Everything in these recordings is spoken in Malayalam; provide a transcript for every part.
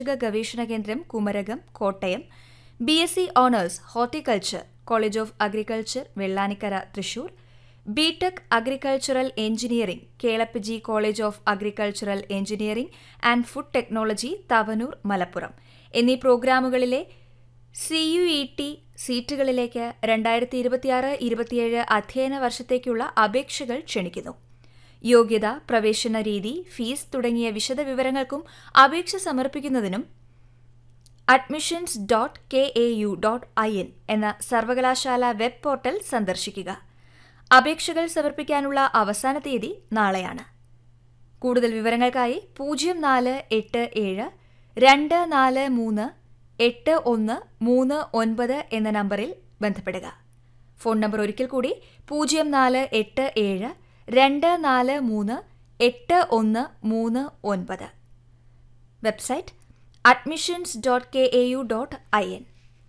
കാർഷിക ഗവേഷണ കേന്ദ്രം Kumarakom Kottayam B S C honours horticulture college of agriculture Vellanikkara Thrissur B tech agricultural engineering Kelappaji college of agricultural engineering and food technology Thavanur Malappuram എന്നീ പ്രോഗ്രാമുകളിലെ സി യു ഇ ടി സീറ്റുകളിലേക്ക് രണ്ടായിരത്തി ഇരുപത്തിയാറ് ഇരുപത്തിയേഴ് അധ്യയന വർഷത്തേക്കുള്ള അപേക്ഷകൾ ക്ഷണിക്കുന്നു യോഗ്യത പ്രവേശന രീതി ഫീസ് തുടങ്ങിയ വിശദവിവരങ്ങൾക്കും അപേക്ഷ സമർപ്പിക്കുന്നതിനും admissions dot K A U dot I N എന്ന സർവകലാശാല വെബ് പോർട്ടൽ സന്ദർശിക്കുക അപേക്ഷകൾ സമർപ്പിക്കാനുള്ള അവസാന തീയതി നാളെയാണ് കൂടുതൽ വിവരങ്ങൾക്കായി പൂജ്യം നാല് എട്ട് ഏഴ് രണ്ട് നാല് മൂന്ന് എട്ട് ഒന്ന് മൂന്ന് ഒൻപത് എന്ന നമ്പറിൽ ബന്ധപ്പെടുക ഫോൺ നമ്പർ ഒരിക്കൽ കൂടി പൂജ്യം നാല് എട്ട് ഏഴ് രണ്ട് നാല് മൂന്ന് എട്ട് ഒന്ന് മൂന്ന് ഒൻപത് website admissions dot K A U dot I N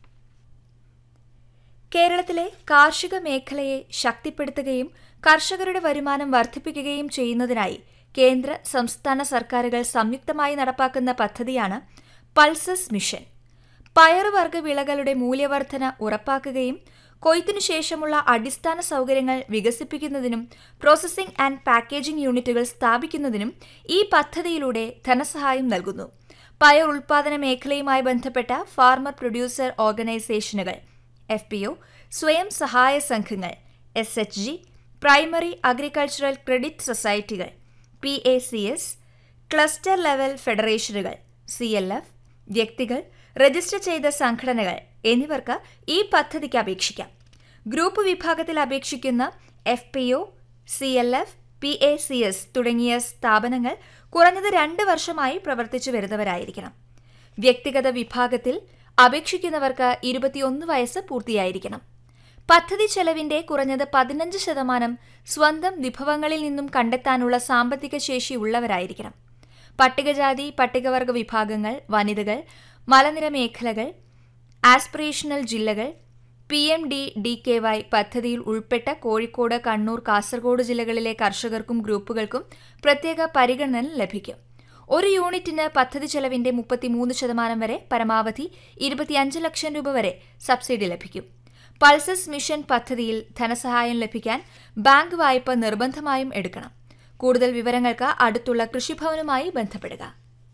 കേരളത്തിലെ കാർഷിക മേഖലയെ ശക്തിപ്പെടുത്തുകയും കർഷകരുടെ വരുമാനം വർദ്ധിപ്പിക്കുകയും ചെയ്യുന്നതിനായി കേന്ദ്ര സംസ്ഥാന സർക്കാരുകൾ സംയുക്തമായി നടപ്പാക്കുന്ന പദ്ധതിയാണ് പൾസസ് മിഷൻ പയറുവർഗ്ഗ വിളകളുടെ മൂല്യവർധന ഉറപ്പാക്കുകയും കൊയ്ത്തിനു ശേഷമുള്ള അടിസ്ഥാന സൗകര്യങ്ങൾ വികസിപ്പിക്കുന്നതിനും പ്രോസസ്സിംഗ് ആൻഡ് പാക്കേജിംഗ് യൂണിറ്റുകൾ സ്ഥാപിക്കുന്നതിനും ഈ പദ്ധതിയിലൂടെ ധനസഹായം നൽകുന്നു പയർ ഉൽപാദന മേഖലയുമായി ബന്ധപ്പെട്ട ഫാർമർ പ്രൊഡ്യൂസർ ഓർഗനൈസേഷനുകൾ എഫ് പി ഒ സ്വയം സഹായ സംഘങ്ങൾ S H G primary agricultural credit സൊസൈറ്റികൾ P A C S cluster level ഫെഡറേഷനുകൾ സി എൽ എഫ് വ്യക്തികൾ രജിസ്റ്റർ ചെയ്ത സംഘടനകൾ എന്നിവർക്ക് ഈ പദ്ധതിക്ക് അപേക്ഷിക്കാം ഗ്രൂപ്പ് വിഭാഗത്തിൽ അപേക്ഷിക്കുന്ന F P O C L F P A C S തുടങ്ങിയ സ്ഥാപനങ്ങൾ കുറഞ്ഞത് രണ്ട് വർഷമായി പ്രവർത്തിച്ചു വരുന്നവരായിരിക്കണം വ്യക്തിഗത വിഭാഗത്തിൽ അപേക്ഷിക്കുന്നവർക്ക് ഇരുപത്തിയൊന്ന് വയസ്സ് പൂർത്തിയായിരിക്കണം പദ്ധതി ചെലവിന്റെ കുറഞ്ഞത് പതിനഞ്ച് ശതമാനം സ്വന്തം വിഭവങ്ങളിൽ നിന്നും കണ്ടെത്താനുള്ള സാമ്പത്തിക ശേഷി ഉള്ളവരായിരിക്കണം പട്ടികജാതി പട്ടികവർഗ വിഭാഗങ്ങൾ വനിതകൾ മലനിര മേഖലകൾ ആസ്പിറേഷണൽ ജില്ലകൾ P M D D K Y പദ്ധതിയിൽ ഉൾപ്പെട്ട കോഴിക്കോട് കണ്ണൂർ കാസർഗോഡ് ജില്ലകളിലെ കർഷകർക്കും ഗ്രൂപ്പുകൾക്കും പ്രത്യേക പരിഗണന ലഭിക്കും ഒരു യൂണിറ്റിന് പദ്ധതി ചെലവിന്റെ മുപ്പത്തിമൂന്ന് ശതമാനം വരെ പരമാവധി ഇരുപത്തിയഞ്ച് ലക്ഷം രൂപ വരെ സബ്സിഡി ലഭിക്കും പൾസസ് മിഷൻ പദ്ധതിയിൽ ധനസഹായം ലഭിക്കാൻ ബാങ്ക് വായ്പ നിർബന്ധമായും എടുക്കണം കൂടുതൽ വിവരങ്ങൾക്ക് അടുത്തുള്ള കൃഷിഭവനുമായി ബന്ധപ്പെടുക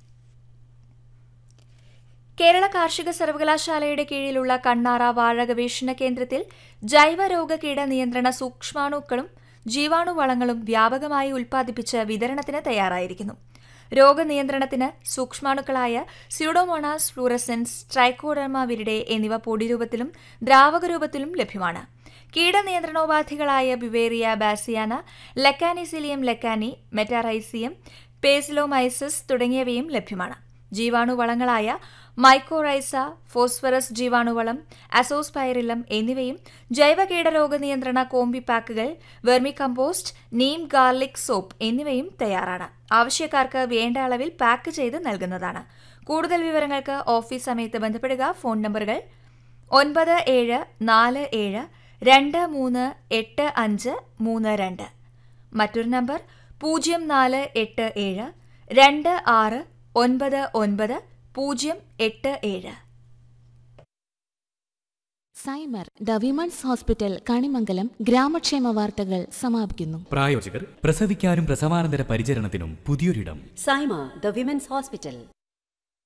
കേരള കാർഷിക സർവകലാശാലയുടെ കീഴിലുള്ള കണ്ണാറ വാഴ ഗവേഷണ കേന്ദ്രത്തിൽ ജൈവരോഗ കീട നിയന്ത്രണ സൂക്ഷ്മാണുക്കളും ജീവാണുവളങ്ങളും വ്യാപകമായി ഉൽപ്പാദിപ്പിച്ച് വിതരണത്തിന് തയ്യാറായിരിക്കുന്നു രോഗനിയന്ത്രണത്തിന് സൂക്ഷ്മാണുക്കളായ സ്യൂഡോമോണാസ് ഫ്ലൂറസെൻസ് ട്രൈക്കോഡർമ വിരിഡെ എന്നിവ പൊടിരൂപത്തിലും ദ്രാവക രൂപത്തിലും ലഭ്യമാണ് കീടനിയന്ത്രണോപാധികളായ beauveria bassiana lecanicillium lecanii metarhizium paecilomyces തുടങ്ങിയവയും ലഭ്യമാണ് ജീവാണുവളങ്ങളായ മൈക്കോറൈസ ഫോസ്ഫറസ് ജീവാണുവളം അസോസ്പൈറിലം എന്നിവയും ജൈവ കീടരോഗ നിയന്ത്രണ കോമ്പി പാക്കുകൾ vermi compost neem garlic soap എന്നിവയും തയ്യാറാണ് ആവശ്യക്കാർക്ക് വേണ്ട അളവിൽ പാക്ക് ചെയ്ത് നൽകുന്നതാണ് കൂടുതൽ വിവരങ്ങൾക്ക് ഓഫീസ് സമയത്ത് ബന്ധപ്പെടുക ഫോൺ നമ്പറുകൾ ഒൻപത് ഏഴ് നാല് ഏഴ് രണ്ട് മൂന്ന് എട്ട് അഞ്ച് മൂന്ന് രണ്ട് മറ്റൊരു നമ്പർ പൂജ്യം നാല് എട്ട് ഏഴ് രണ്ട് ആറ് ഒൻപത് ഒൻപത് പൂജ്യം എട്ട് ഏഴ് സൈമർ ദ വിമൺസ് ഹോസ്പിറ്റൽ കണിമംഗലം ഗ്രാമക്ഷേമ വാർത്തകൾ സമാപിക്കുന്നു പ്രായോജകർ പ്രസവിക്കാനും പ്രസവാനന്തര പരിചരണത്തിനും പുതിയൊരിടം Saima, the Women's Hospital.